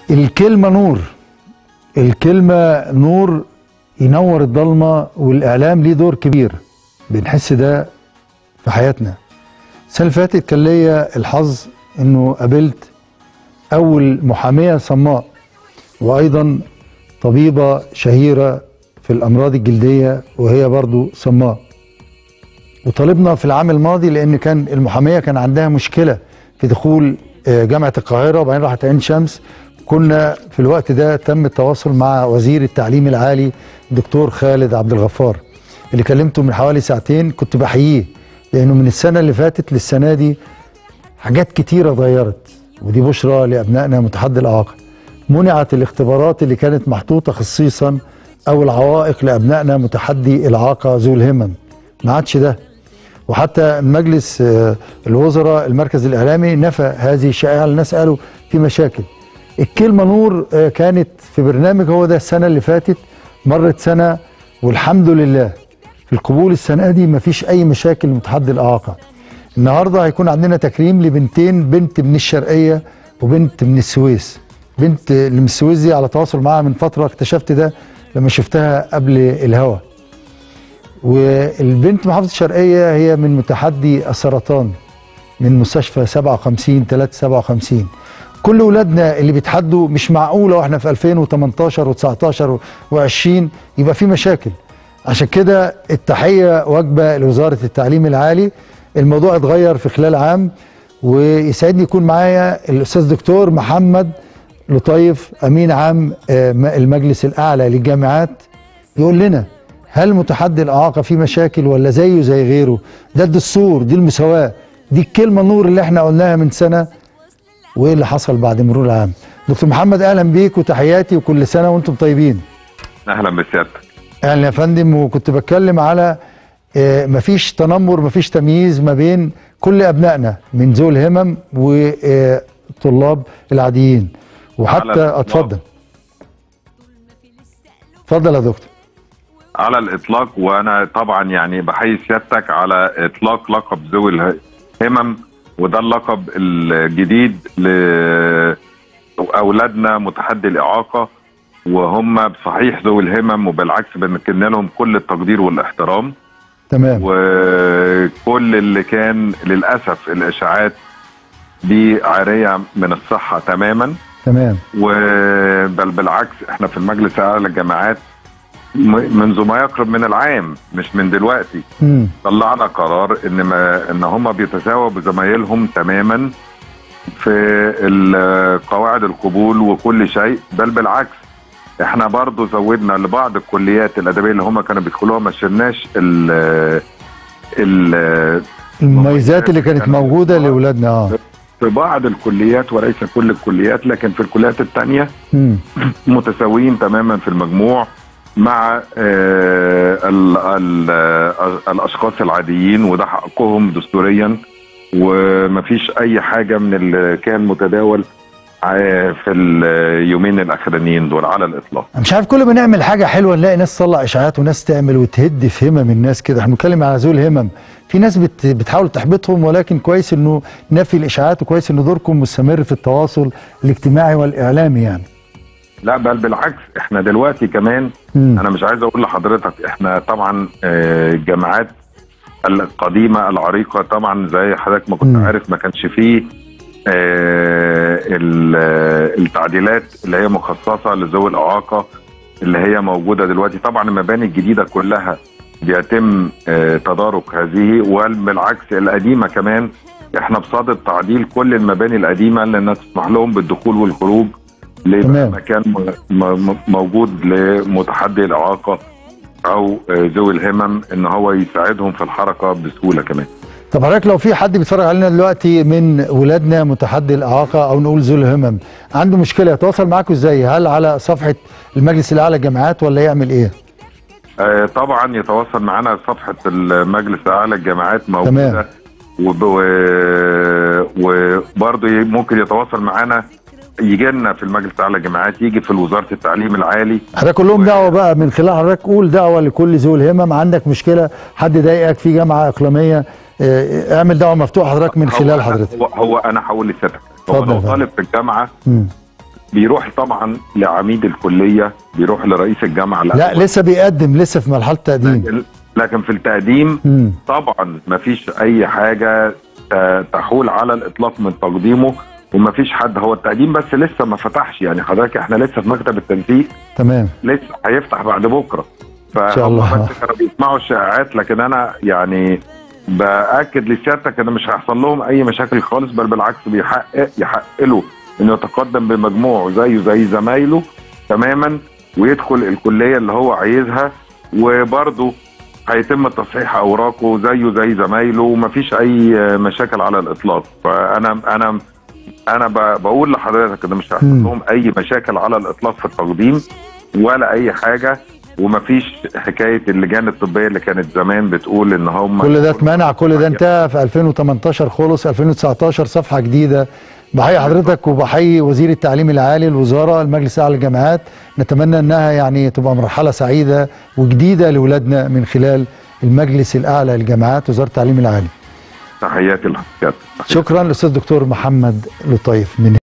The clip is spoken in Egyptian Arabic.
الكلمة نور الكلمة نور ينور الضلمة والإعلام ليه دور كبير بنحس ده في حياتنا السنة اللي فاتت كان ليا الحظ إنه قابلت أول محامية صماء وأيضا طبيبة شهيرة في الأمراض الجلدية وهي برضو صماء وطالبنا في العام الماضي لأن كان المحامية كان عندها مشكلة في دخول آه، جامعة القاهرة وبعدين راحت عين شمس كنا في الوقت ده تم التواصل مع وزير التعليم العالي الدكتور خالد عبد الغفار اللي كلمته من حوالي ساعتين كنت بحييه لأنه من السنة اللي فاتت للسنة دي حاجات كتيرة اتغيرت ودي بشرى لأبنائنا متحدي الإعاقة منعت الاختبارات اللي كانت محطوطة خصيصا أو العوائق لأبنائنا متحدي الإعاقة ذو الهمم ما عادش ده وحتى مجلس آه، الوزراء المركز الإعلامي نفى هذه الشائعة الناس قالوا في مشاكل الكلمة نور آه، كانت في برنامج هو ده السنة اللي فاتت مرت سنة والحمد لله في القبول السنة دي مفيش أي مشاكل لمتحدي الإعاقة النهارده هيكون عندنا تكريم لبنتين بنت من الشرقيه وبنت من السويس بنت اللي من السويس دي على تواصل معاها من فتره اكتشفت ده لما شفتها قبل الهوا والبنت محافظه الشرقيه هي من متحدي السرطان من مستشفى 57 357 كل ولادنا اللي بيتحدوا مش معقوله واحنا في 2018 و19 و20 يبقى في مشاكل عشان كده التحيه واجبه لوزاره التعليم العالي الموضوع اتغير في خلال عام ويسعدني يكون معايا الاستاذ دكتور محمد لطيف امين عام آه، المجلس الاعلى للجامعات يقول لنا هل متحدي الاعاقه فيه مشاكل ولا زيه زي غيره ده الدستور دي المساواه دي الكلمه النور اللي احنا قلناها من سنه وايه اللي حصل بعد مرور العام دكتور محمد اهلا بيك وتحياتي وكل سنه وانتم طيبين اهلا بسيادتك اهلا يا فندم وكنت بتكلم على آه، مفيش تنمر مفيش تمييز ما بين كل ابنائنا من ذوي الهمم والطلاب العاديين على وحتى الإطلاق. اتفضل اتفضل يا دكتور على الاطلاق وانا طبعا يعني بحيي سيادتك على اطلاق لقب ذوي الهمم وده اللقب الجديد لاولادنا متحدي الاعاقه وهم بصحيح ذوي الهمم وبالعكس بنكن لهم كل التقدير والاحترام تمام وكل اللي كان للاسف الاشاعات دي عاريه من الصحه تماما تمام وبل بالعكس احنا في المجلس الاعلى للجامعات م- منذ ما يقرب من العام مش من دلوقتي مم. طلعنا قرار ان ما ان هم بيتساووا بزمايلهم تماما في ال- قواعد القبول وكل شيء بل بالعكس احنا برضو زودنا لبعض الكليات الادبيه اللي هم كانوا بيدخلوها ما شلناش ال ال المميزات اللي كانت موجوده لاولادنا اه في بعض الكليات وليس كل الكليات لكن في الكليات الثانيه مم. متساويين تماما في المجموع مع آه، ال ال آه، الاشخاص العاديين وده حقهم دستوريا ومفيش اي حاجه من اللي كان متداول آه، في اليومين الاخرانيين دول على الاطلاق أنا مش عارف كل ما نعمل حاجه حلوه نلاقي ناس تطلع اشاعات وناس تعمل وتهد في همم الناس كده احنا بنتكلم على ذوي الهمم في ناس بت بتحاول تحبطهم ولكن كويس انه نفي الاشاعات وكويس ان دوركم مستمر في التواصل الاجتماعي والاعلامي يعني لا بل بالعكس احنا دلوقتي كمان مم. انا مش عايز اقول لحضرتك احنا طبعا آه، الجامعات القديمه العريقه طبعا زي حضرتك ما كنت مم. عارف ما كانش فيه آه، ال- آه، التعديلات اللي هي مخصصه لذوي الاعاقه اللي هي موجوده دلوقتي طبعا المباني الجديده كلها بيتم آه، تدارك هذه وبالعكس القديمه كمان احنا بصدد تعديل كل المباني القديمه لانها تسمح لهم بالدخول والخروج تمام. لمكان م- م- موجود لمتحدي الاعاقه او آه، ذوي الهمم ان هو يساعدهم في الحركه بسهوله كمان طب حضرتك لو في حد بيتفرج علينا دلوقتي من ولادنا متحدي الاعاقه او نقول ذوي الهمم عنده مشكله يتواصل معاكم ازاي هل على صفحه المجلس الاعلى للجامعات ولا يعمل ايه آه، طبعا يتواصل معنا صفحه المجلس الاعلى الجامعات موجوده تمام. وب- و- وبرضه ي- ممكن يتواصل معنا يجي لنا في المجلس الاعلى للجامعات يجي في وزاره التعليم العالي حضرتك كلهم و- دعوه بقى من خلال حضرتك قول دعوه لكل ذوي الهمم عندك مشكله حد ضايقك في جامعه اقليميه اه، اعمل دعوه مفتوحه حضرتك من هو خلال أنا- حضرتك هو, هو انا هقول لسيادتك هو اتفضل لو يا فندم. طالب في الجامعه مم. بيروح طبعا لعميد الكليه بيروح لرئيس الجامعه لا الأول. لسه بيقدم لسه في مرحله تقديم لكن, لكن في التقديم مم. طبعا ما فيش اي حاجه ت- تحول على الاطلاق من تقديمه وما فيش حد هو التقديم بس لسه ما فتحش يعني حضرتك احنا لسه في مكتب التنسيق تمام لسه هيفتح بعد بكره شاء الله. فهم بس كانوا بيسمعوا الشائعات لكن انا يعني باكد لسيادتك ان مش هيحصل لهم اي مشاكل خالص بل بالعكس بيحقق يحق له انه يتقدم بمجموعه زيه زي زمايله تماما ويدخل الكليه اللي هو عايزها وبرضه هيتم تصحيح اوراقه زيه زي زمايله ومفيش اي مشاكل على الاطلاق فانا انا انا ب- بقول لحضرتك ان مش هيحصل مم. لهم اي مشاكل على الاطلاق في التقديم ولا اي حاجه ومفيش حكايه اللجان الطبيه اللي كانت زمان بتقول ان هم كل ده اتمنع كل ده انتهى في 2018 خلص 2019 صفحه جديده بحيي حضرتك وبحيي وزير التعليم العالي الوزاره المجلس الاعلى للجامعات نتمنى انها يعني تبقى مرحله سعيده وجديده لاولادنا من خلال المجلس الاعلى للجامعات وزاره التعليم العالي تحياتي لحضرتك شكرا للاستاذ دكتور محمد لطيف من